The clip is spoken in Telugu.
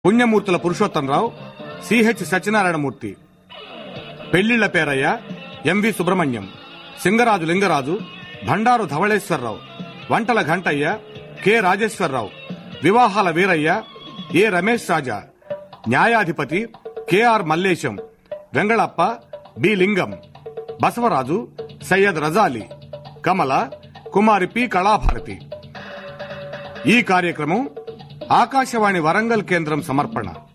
పుణ్యమూర్తుల పురుషోత్తంరావు సిహెచ్ సత్యనారాయణమూర్తి పెళ్లిళ్ల పేరయ్య ఎంవి సుబ్రహ్మణ్యం సింగరాజు లింగరాజు భండారు ధవళేశ్వరరావు వంటల ఘంటయ్య కె రాజేశ్వరరావు వివాహాల వీరయ్య ఏ రమేష్ రాజా న్యాయాధిపతి KR Mallesham Vengalappa B Lingam Basavaraju Syed Rajali Kamala Kumari P Kalabharati ఈ కార్యక్రమం ఆకాశవాణి వరంగల్ కేంద్రం సమర్పణ